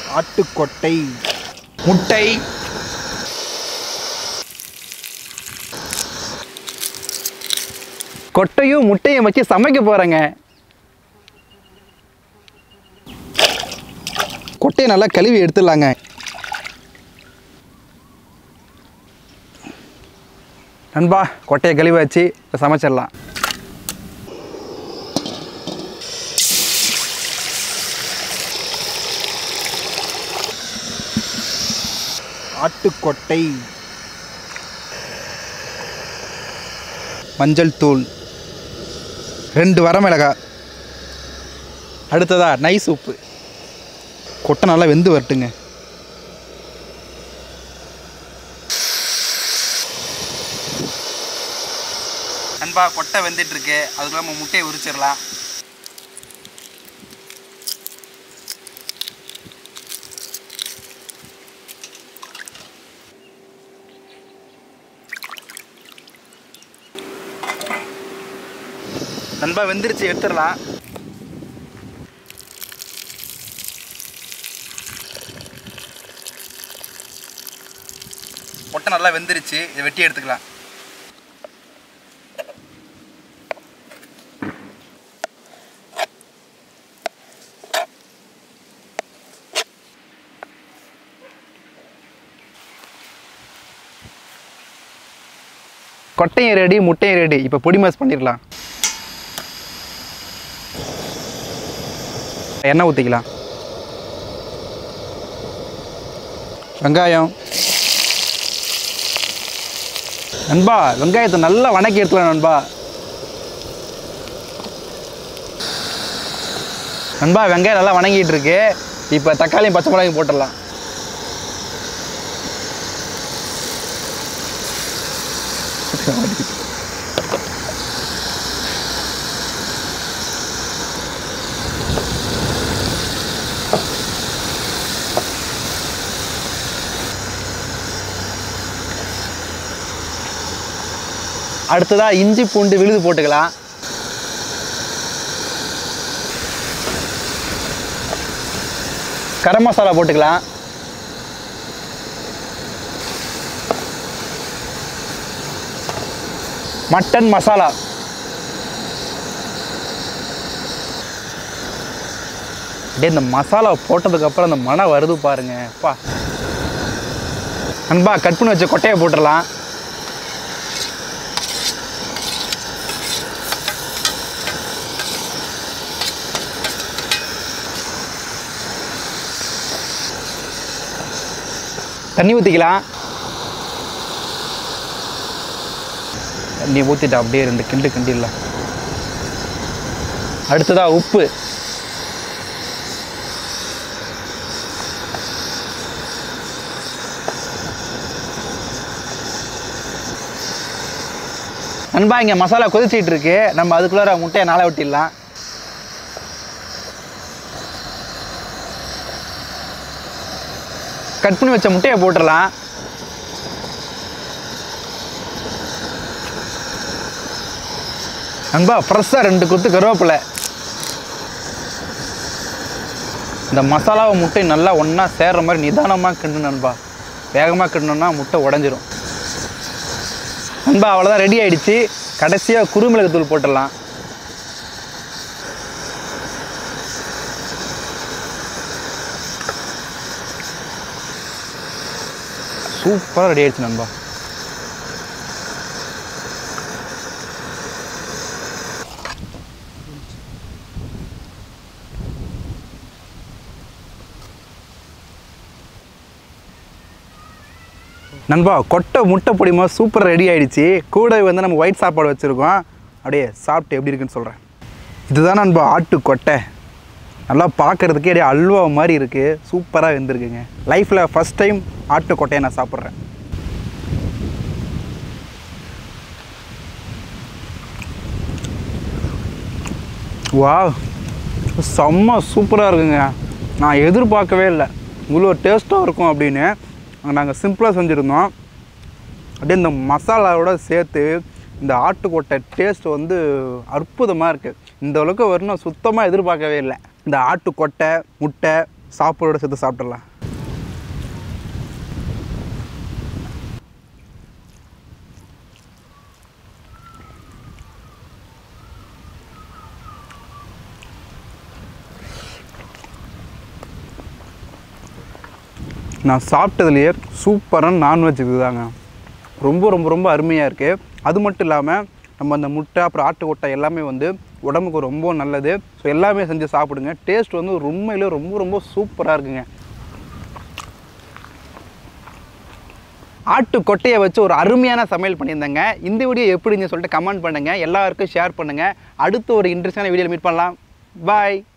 ஆட்டுக்கொட்டை முட்டை கொட்டையும் முட்டையும் வச்சு சமைக்க போகிறேங்க கொட்டையை நல்லா கழுவி எடுத்துடலாங்க நண்பா கொட்டையை கழுவி வச்சு இப்போ சமைச்சிடலாம் ஆட்டுக்கொட்டை மஞ்சள் தூள் ரெண்டு வரமிளகாய் அடுத்ததா நைஸ் உப்பு கொட்டை நல்லா வெந்து வரட்டுங்க நண்பா கொட்டை வெந்துட்டு இருக்கு அதுக்குள்ள நம்ம முட்டையை உரிச்சிடலாம் நண்பா வெந்துருச்சு எடுத்துடலாம் முட்டை நல்லா வெந்துருச்சு இதை வெட்டி எடுத்துக்கலாம் கொட்டையும் ரெடி முட்டையும் ரெடி இப்போ பொடி மாஸ் பண்ணிடலாம் எண்ணெய் ஊற்றிக்கலாம் வெங்காயம் நண்பா வெங்காயத்தை நல்லா வணக்கி எடுத்துக்கலாம் நண்பா நண்பா வெங்காயம் நல்லா வணங்கிட்டு இருக்கு இப்போ தக்காளியும் பச்சை மிளகாயும் போட்டுடலாம் அடுத்ததா இஞ்சி பூண்டு விழுது போட்டுக்கலாம் கரம் மசாலா போட்டுக்கலாம் மட்டன் மசாலா அப்படியே இந்த மசாலா போட்டதுக்கப்புறம் அந்த மனம் வருது பாருங்க அப்பா நண்பா கட் பண்ணி வச்ச கொட்டையை போட்டுடலாம் தண்ணி ஊற்றிக்கலாம் தண்ணி ஊற்றிட்டு அப்படியே ரெண்டு கிண்டு கிண்டிடலாம் அடுத்ததா உப்பு நண்பா இங்கே மசாலா கொதிச்சிட்டு இருக்கு நம்ம அதுக்குள்ளார முட்டையை நாளை விட்டிடலாம் கட் பண்ணி வச்ச முட்டையை போட்டுடலாம் நண்பா ஃப்ரெஷ்ஷாக ரெண்டு கொத்து கருவேப்பிலை இந்த மசாலாவை முட்டை நல்லா ஒன்றா சேர்ற மாதிரி நிதானமாக கிண்டு நண்பா வேகமாக கிண்டணும்னா முட்டை உடஞ்சிரும் நண்பா அவ்வளோதான் ரெடி ஆயிடுச்சு கடைசியாக குருமிளகு தூள் போட்டுடலாம் சூப்பராக ரெடி ஆயிடுச்சு நண்பா நண்பா கொட்டை முட்டை பொடிமா சூப்பர் ரெடி ஆயிடுச்சு கூட வந்து நம்ம ஒயிட் சாப்பாடு வச்சுருக்கோம் அப்படியே சாப்பிட்டு எப்படி இருக்குன்னு சொல்கிறேன் இதுதான் நண்பா ஆட்டு கொட்டை நல்லா பார்க்குறதுக்கே அப்படியே அல்வா மாதிரி இருக்குது சூப்பராக வெந்திருக்குங்க லைஃப்பில் ஃபஸ்ட் டைம் ஆட்டு கொட்டையை நான் சாப்பிட்றேன் வா செம்ம சூப்பராக இருக்குங்க நான் எதிர்பார்க்கவே இல்லை இவ்வளோ டேஸ்ட்டாக இருக்கும் அப்படின்னு நாங்கள் சிம்பிளாக செஞ்சுருந்தோம் அப்படியே இந்த மசாலாவோட சேர்த்து இந்த ஆட்டுக்கொட்டை டேஸ்ட் வந்து அற்புதமாக இருக்குது இந்த அளவுக்கு வரணும் சுத்தமாக எதிர்பார்க்கவே இல்லை இந்த ஆட்டுக்கொட்டை முட்டை சாப்பாடோட சேர்த்து சாப்பிட்றலாம் நான் சாப்பிட்டதுலேயே சூப்பரான நான்வெஜ் இதுதாங்க ரொம்ப ரொம்ப ரொம்ப அருமையாக இருக்குது அது மட்டும் இல்லாமல் நம்ம அந்த முட்டை அப்புறம் ஆட்டு கொட்டை எல்லாமே வந்து உடம்புக்கு ரொம்ப நல்லது ஸோ எல்லாமே செஞ்சு சாப்பிடுங்க டேஸ்ட் வந்து உண்மையிலே ரொம்ப ரொம்ப சூப்பராக இருக்குங்க ஆட்டு கொட்டையை வச்சு ஒரு அருமையான சமையல் பண்ணியிருந்தேங்க இந்த வீடியோ எப்படின்னு சொல்லிட்டு கமெண்ட் பண்ணுங்கள் எல்லாருக்கும் ஷேர் பண்ணுங்கள் அடுத்து ஒரு இன்ட்ரெஸ்டான வீடியோவில் மீட் பண்ணலாம் பாய்